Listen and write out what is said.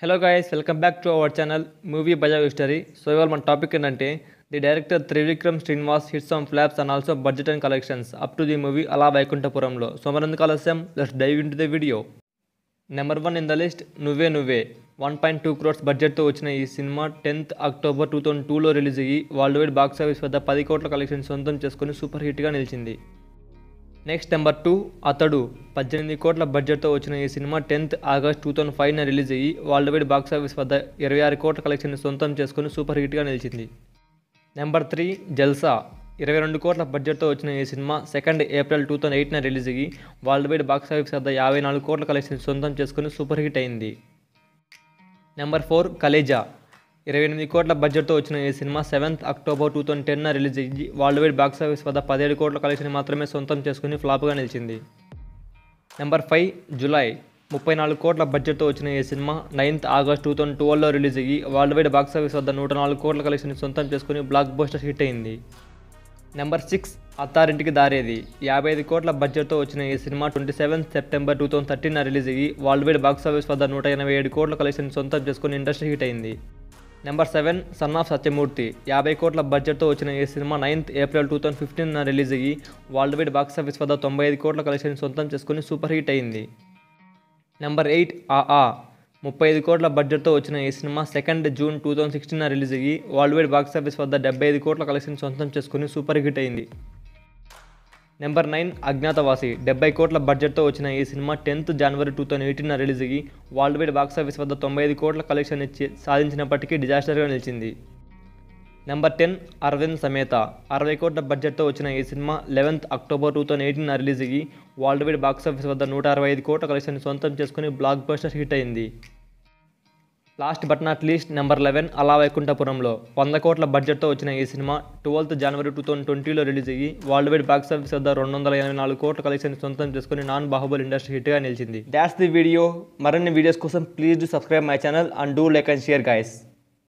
hello guys welcome back to our channel movie బజా history so ఇవాళ మన topic ఏంటంటే the director Trivikram Srinivas hits on flops and also budget and collections up to the movie అలా వైకుంఠపురంలో so మరెందుకు ఆలస్యం let's dive in to the video number one in the list Nuvve Nuvve one point two crores బడ్జెట్తో వచ్చిన ఈ cinema tenth October two thousand టూలో release అయ్యి world wide box office వద్ద పది కోట్ల కలెక్షన్ సొంతం చేసుకుని సూపర్ హిట్గా నిలిచింది నెక్స్ట్ నెంబర్ టూ అతడు పద్దెనిమిది కోట్ల బడ్జెట్తో వచ్చిన ఈ cinema tenth August two thousand ఫైవ్న రిలీజ్ అయ్యి వరల్డ్ వైడ్ బాక్స్ ఆఫీస్ వద్ద ఇరవై ఆరు కోట్ల కలెక్షన్ సొంతం చేసుకుని సూపర్ హిట్గా నిలిచింది నెంబర్ త్రీ జల్సా ఇరవై రెండు కోట్ల బడ్జెట్తో వచ్చిన ఈ cinema second April two thousand ఎయిట్న రిలీజ్ అయ్యి వరల్డ్ వైడ్ బాక్స్ ఆఫీస్ వద్ద యాభై నాలుగు కోట్ల కలెక్షన్ సొంతం చేసుకుని సూపర్ హిట్ అయింది నెంబర్ ఫోర్ కలేజా ఇరవై ఎనిమిది కోట్ల బడ్జెట్తో వచ్చిన ఈ cinema seventh October two thousand టెన్న రిలీజ్ అయ్యి వరల్డ్ వైడ్ బాక్స్ ఆఫీస్ వద్ద పదిహేడు కోట్ల కలెక్షన్ మాత్రమే సొంతం చేసుకుని ఫ్లాప్గా నిలిచింది నెంబర్ ఫైవ్ జులై ముప్పై నాలుగు కోట్ల బడ్జెట్తో వచ్చిన ఈ cinema ninth August two thousand ట్వెల్వ్లో రిలీజ్ అయ్యి వరల్డ్ వైడ్ బాక్స్ ఆఫీస్ వద్ద నూట నాలుగు కోట్ల కలెక్షన్ సొంతం చేసుకుని బ్లాక్ బస్టర్ హిట్ అయింది నెంబర్ సిక్స్ అత్తారింటికి దారేది యాభై ఐదు కోట్ల బడ్జెట్తో వచ్చిన ఈ cinema twenty seventh September two thousand thirteen release అయ్యి వరల్డ్ వైడ్ బాక్స్ ఆఫీస్ వద్ద నూట ఎనభై ఏడు కోట్ల కలెక్షన్ సొంతం చేసుకుని ఇండస్ట్రీ హిట్ అయింది number seven son of Satyamurthy యాభై కోట్ల బడ్జెట్తో వచ్చిన ఈ cinema ninth April two thousand fifteen release అయ్యి వరల్డ్ వైడ్ బాక్స్ ఆఫీస్ వద్ద తొంభై ఐదు కోట్ల కలెక్షన్ సొంతం చేసుకుని సూపర్ హిట్ అయింది నెంబర్ ఎయిట్ ఆ ఆ ముప్పై ఐదు కోట్ల బడ్జెట్తో వచ్చిన ఈ cinema second June two thousand sixteen release అయ్యి వరల్డ్ వైడ్ బాక్స్ ఆఫీస్ వద్ద డెబ్బై ఐదు కోట్ల కలెక్షన్ సొంతం చేసుకుని సూపర్ హిట్ అయింది నెంబర్ నైన్ అజ్ఞాతవాసి డెబ్బై కోట్ల బడ్జెట్తో వచ్చిన ఈ cinema tenth January two thousand eighteen release అయ్యి వరల్డ్ వైడ్ బాక్స్ ఆఫీస్ వద్ద తొంభై ఐదు కోట్ల కలెక్షన్ ఇచ్చి సాధించినప్పటికీ డిజాస్టర్గా నిలిచింది నెంబర్ టెన్ అరవింద్ సమేత అరవై కోట్ల బడ్జెట్తో వచ్చిన ఈ cinema eleventh October two thousand eighteen release అయ్యి వరల్డ్ వైడ్ బాక్స్ ఆఫీస్ వద్ద నూట అరవై ఐదు కోట్ల కలెక్షన్ సొంతం చేసుకుని బ్లాక్ బస్టర్ హిట్ అయింది last but not least number eleven అలా వైకుంఠపురంలో వంద కోట్ల బడ్జెట్తో వచ్చిన ఈ cinema twelfth January two thousand ట్వంటీలో రిలీజ్ అయ్యి వరల్డ్ వైడ్ బాక్స్ ఆఫీస్ వద్ద రెండు వందల ఎనభై నాలుగు కోట్ల కలెక్షన్ సొంతం చేసుకుని నాన్ బాహుబలి ఇండస్ట్రీ హిట్గా నిలిచింది దాట్స్ ది వీడియో మరిన్ని వీడియోస్ కోసం please do subscribe my channel and do like and share guys